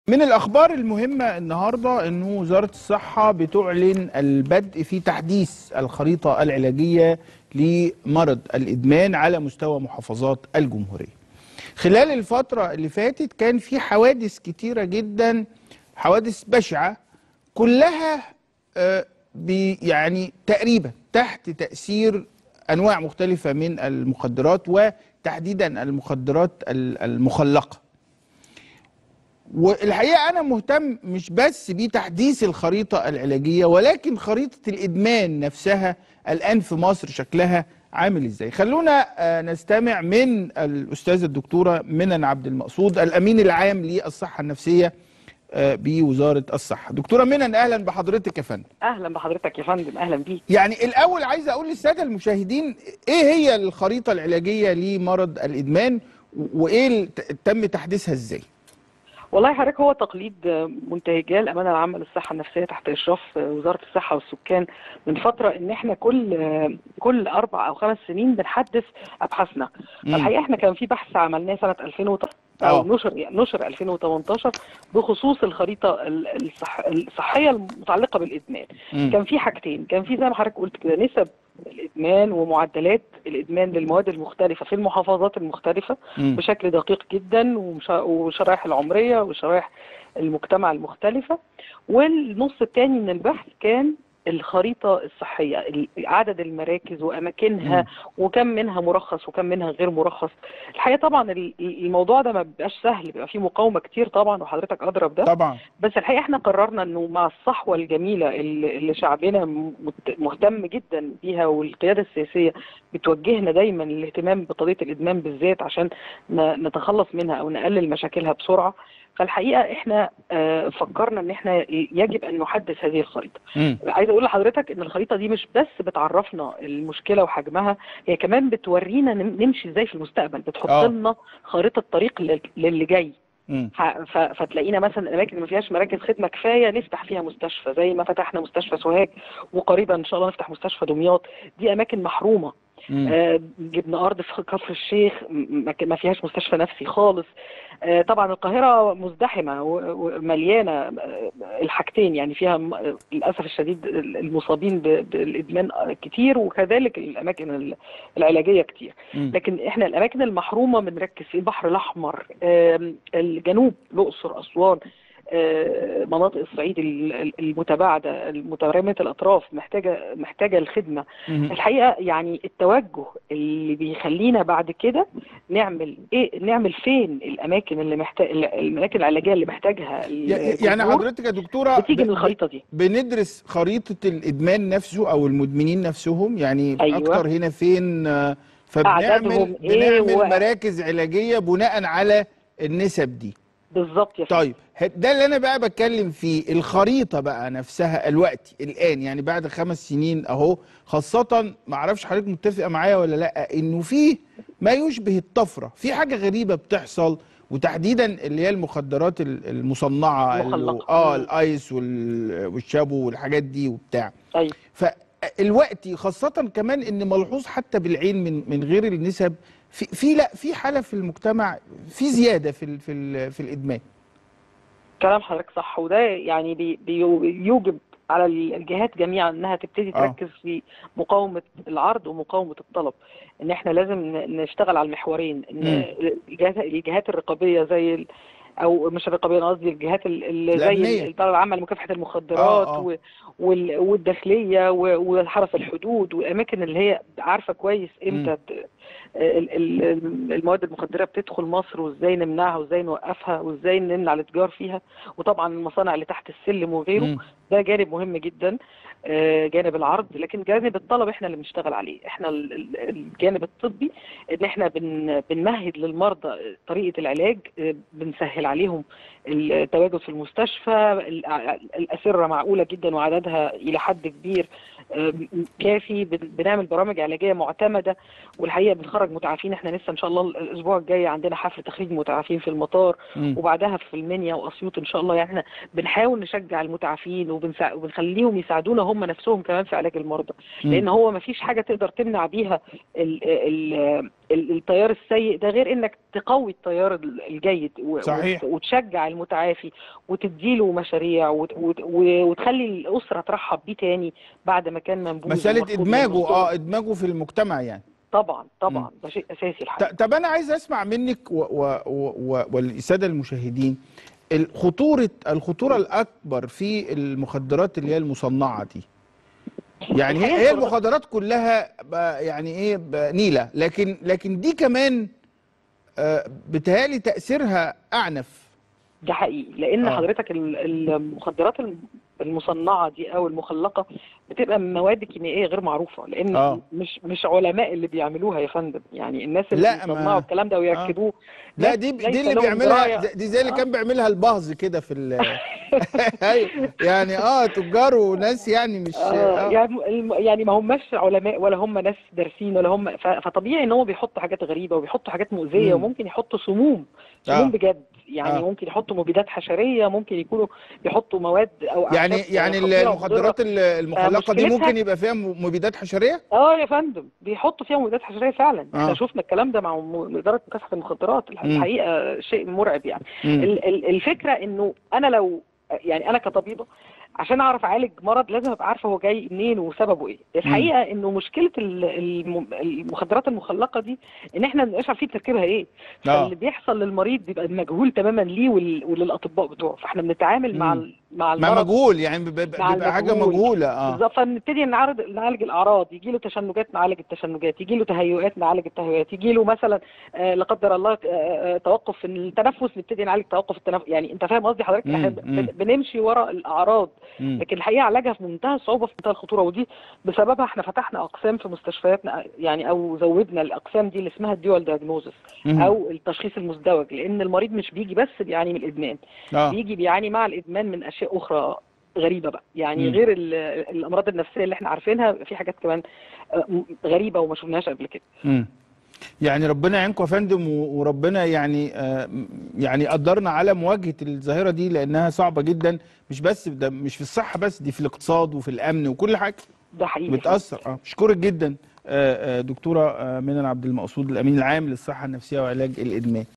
من الأخبار المهمة النهاردة أن وزارة الصحة بتعلن البدء في تحديث الخريطة العلاجية لمرض الإدمان على مستوى محافظات الجمهورية خلال الفترة اللي فاتت كان في حوادث كتيرة جدا حوادث بشعة كلها آه، بي- يعني تقريبا تحت تأثير أنواع مختلفة من المخدرات وتحديدا المخدرات ال- المخلقة والحقيقه انا مهتم مش بس بتحديث الخريطه العلاجيه ولكن خريطه الادمان نفسها الان في مصر شكلها عامل ازاي خلونا آه، نستمع من الاستاذه الدكتوره منن عبد المقصود الامين العام للصحه النفسيه آه، بوزاره الصحه دكتوره منن اهلا بحضرتك يا فندم اهلا بحضرتك يا فندم اهلا بيك يعني الاول عايز اقول للساده المشاهدين ايه هي الخريطه العلاجيه لمرض الادمان وايه الت- تم تحديثها ازاي والله حضرتك هو تقليد منتهجاه الامانه العامه للصحه النفسيه تحت اشراف وزاره الصحه والسكان من فتره ان احنا كل كل اربع او خمس سنين بنحدث ابحاثنا مم. الحقيقه احنا كان في بحث عملناه سنه 2000 آه. او نشر نشر 2018 بخصوص الخريطه ال- الصح الصحيه المتعلقه بالادمان مم. كان في حاجتين كان في زي ما حضرتك قلت كده نسب الادمان ومعدلات الادمان للمواد المختلفه في المحافظات المختلفه مم. بشكل دقيق جدا ومش- وشرائح العمريه وشرائح المجتمع المختلفه والنص الثاني من البحث كان الخريطه الصحيه ال- عدد المراكز واماكنها مم. وكم منها مرخص وكم منها غير مرخص الحقيقه طبعا ال- الموضوع ده ما بيبقاش سهل بيبقى فيه مقاومه كتير طبعا وحضرتك اضرب ده طبعا بس الحقيقه احنا قررنا انه مع الصحوه الجميله اللي اللي شعبنا مت- مهتم جدا بيها والقياده السياسيه بتوجهنا دايما للاهتمام بقضيه الادمان بالذات عشان ن- نتخلص منها او نقلل مشاكلها بسرعه فالحقيقه احنا آه، فكرنا ان احنا يجب ان نحدث هذه الخريطه مم. عايزه اقول لحضرتك ان الخريطه دي مش بس بتعرفنا المشكله وحجمها هي كمان بتورينا نم- نمشي ازاي في المستقبل بتحط آه. لنا خريطه طريق لل- للي جاي مم. ح- ف- فتلاقينا مثلا الاماكن اللي ما فيهاش مراكز خدمه كفايه نفتح فيها مستشفى زي ما فتحنا مستشفى سوهاج وقريبا ان شاء الله نفتح مستشفى دمياط دي اماكن محرومه مم. آه، جبنا ارض في كفر الشيخ م- ما- ما فيهاش مستشفى نفسي خالص آه، طبعا القاهره مزدحمه و- ومليانه آه، الحاجتين يعني فيها م- للاسف الشديد المصابين ب- بالادمان كتير وكذلك الاماكن ال- العلاجيه كتير مم. لكن احنا الاماكن المحرومه بنركز في البحر الاحمر آم، الجنوب الاقصر اسوان آه، مناطق الصعيد ال- ال- المتباعده المتراميه الاطراف محتاجه محتاجه الخدمه مم. الحقيقه يعني التوجه اللي بيخلينا بعد كده نعمل ايه نعمل فين الاماكن اللي محتاج الاماكن العلاجيه اللي محتاجها ي- يعني الجمهور حضرتك يا دكتوره بتيجي ب- من الخريطه دي بندرس خريطه الادمان نفسه او المدمنين نفسهم يعني أيوة. اكتر هنا فين آه، فبنعمل أعدادهم إيه بنعمل و- مراكز علاجيه بناء على النسب دي بالظبط يا فندم. طيب ه- ده اللي انا بقى بتكلم فيه الخريطه بقى نفسها الوقت الان يعني بعد خمس سنين اهو خاصه ما اعرفش حضرتك متفقه معايا ولا لا انه في ما يشبه الطفره في حاجه غريبه بتحصل وتحديدا اللي هي المخدرات ال- المصنعه اللي- المخلقة. اه مم. الايس وال- والشابو والحاجات دي وبتاع ايوه فالوقت خاصه كمان ان ملحوظ حتى بالعين من من غير النسب في في لا في حاله في المجتمع في زياده في ال- في ال- في الادمان كلام حضرتك صح وده يعني بي بيوجب على الجهات جميعا انها تبتدي آه. تركز في مقاومه العرض ومقاومه الطلب ان احنا لازم ن- نشتغل على المحورين ان مم. الجهات الجهات الرقابيه زي ال او مش الرقابيه انا قصدي الجهات ال- اللي زي الأمنية. الاداره العامه لمكافحه المخدرات آه، آه. و- وال- والداخليه و- وحرس الحدود والاماكن اللي هي عارفه كويس امتى ت- ال- ال- المواد المخدره بتدخل مصر وازاي نمنعها وازاي نوقفها وازاي نمنع الاتجار فيها وطبعا المصانع اللي تحت السلم وغيره مم. ده جانب مهم جدا آه، جانب العرض لكن جانب الطلب احنا اللي بنشتغل عليه احنا ال- ال- الجانب الطبي ان احنا بن بنمهد للمرضى طريقه العلاج آه، بنسهل عليهم التواجد في المستشفى ال- الاسره معقوله جدا وعددها الى حد كبير آه، كافي بن- بنعمل برامج علاجيه معتمده والحقيقه بنخرج متعافين احنا لسه ان شاء الله الاسبوع الجاي عندنا حفل تخريج متعافين في المطار مم. وبعدها في المنيا واسيوط ان شاء الله يعني احنا بنحاول نشجع المتعافين وبنسا... وبنخليهم يساعدونا هم نفسهم كمان في علاج المرضى مم. لان هو ما فيش حاجه تقدر تمنع بيها ال... ال... ال... التيار السيء ده غير انك تقوي التيار ال- الجيد و... صحيح. وت- وتشجع المتعافي وتديله مشاريع وت... وت... و- وتخلي الاسره ترحب بيه تاني بعد ما كان منبوذ مساله ومرفوض من ادماجه وسطهم. اه ادماجه في المجتمع يعني طبعا طبعا ده شيء اساسي الحقيقه ط- طب انا عايز اسمع منك و و و و والساده المشاهدين الخطوره الخطوره الاكبر في المخدرات اللي هي المصنعه دي يعني هي هي المخدرات كلها ب- يعني ايه ب- نيله لكن لكن دي كمان آه، بتهيألي تاثيرها اعنف ده حقيقي لان آه. حضرتك ال- المخدرات الم- المصنعه دي او المخلقه بتبقى من مواد كيميائيه غير معروفه لان آه. مش مش علماء اللي بيعملوها يا فندم يعني الناس اللي لا، ما- بيصنعوا الكلام ده ويركبوه لا ناس دي ليس دي اللي لهم بيعملها دراية. دي زي اللي آه. كان بيعملها البهز كده في ال أيوة، يعني اه تجار وناس يعني مش آه آه. يعني الم- يعني ما هماش علماء ولا هم ناس دارسين ولا هم ف- فطبيعي ان هو بيحطوا حاجات غريبه وبيحطوا حاجات مؤذيه مم. وممكن يحطوا سموم سموم آه. بجد يعني آه. ممكن يحطوا مبيدات حشريه ممكن يكونوا يحطوا مواد او يعني أعشاب يعني خطيرة المخدرات ال- المخلقه دي مشكلتها- ممكن يبقى فيها م- مبيدات حشريه اه يا فندم بيحطوا فيها مبيدات حشريه فعلا آه. احنا شفنا الكلام ده مع م- اداره مكافحه المخدرات الح- مم. الحقيقه شيء مرعب يعني مم. ال- ال- الفكره انه انا لو يعني انا كطبيبه عشان اعرف اعالج مرض لازم ابقى عارفه هو جاي منين وسببه ايه الحقيقه انه مشكله ال- الم- المخدرات المخلقه دي ان احنا ما بنبقاش عارفين تركيبها ايه آه. فاللي بيحصل للمريض بيبقى مجهول تماما ليه ول- وللاطباء بتوعه فاحنا بنتعامل مع مم. ال- مع ما المرض مجهول يعني بيبقى, مع بيبقى حاجه المجهول. مجهوله اه بالظبط فنبتدي نعرض نعالج الاعراض يجي له تشنجات نعالج التشنجات يجي له تهيؤات نعالج التهيؤات يجي له مثلا آه، لا قدر الله آه، آه، توقف في التنفس نبتدي نعالج توقف التنفس يعني انت فاهم قصدي حضرتك مم، احنا مم. بن- بنمشي ورا الاعراض مم. لكن الحقيقه علاجها في منتهى الصعوبه في منتهى الخطوره ودي بسببها احنا فتحنا اقسام في مستشفياتنا يعني او زودنا الاقسام دي اللي اسمها الديوال دايجنوزس مم. او التشخيص المزدوج لان المريض مش بيجي بس بيعاني من الادمان اه بيجي بيعاني مع الادمان من اشياء اخرى غريبه بقى يعني مم. غير ال- الامراض النفسيه اللي احنا عارفينها في حاجات كمان آه، م- غريبه وما شفناهاش قبل كده مم. يعني ربنا يعينكم يا فندم و- وربنا يعني آه يعني قدرنا على مواجهه الظاهره دي لانها صعبه جدا مش بس ده مش في الصحه بس دي في الاقتصاد وفي الامن وكل حاجه ده حقيقي بتاثر اه بشكرك جدا آه، آه، دكتوره آه، منى عبد المقصود الامين العام للصحه النفسيه وعلاج الادمان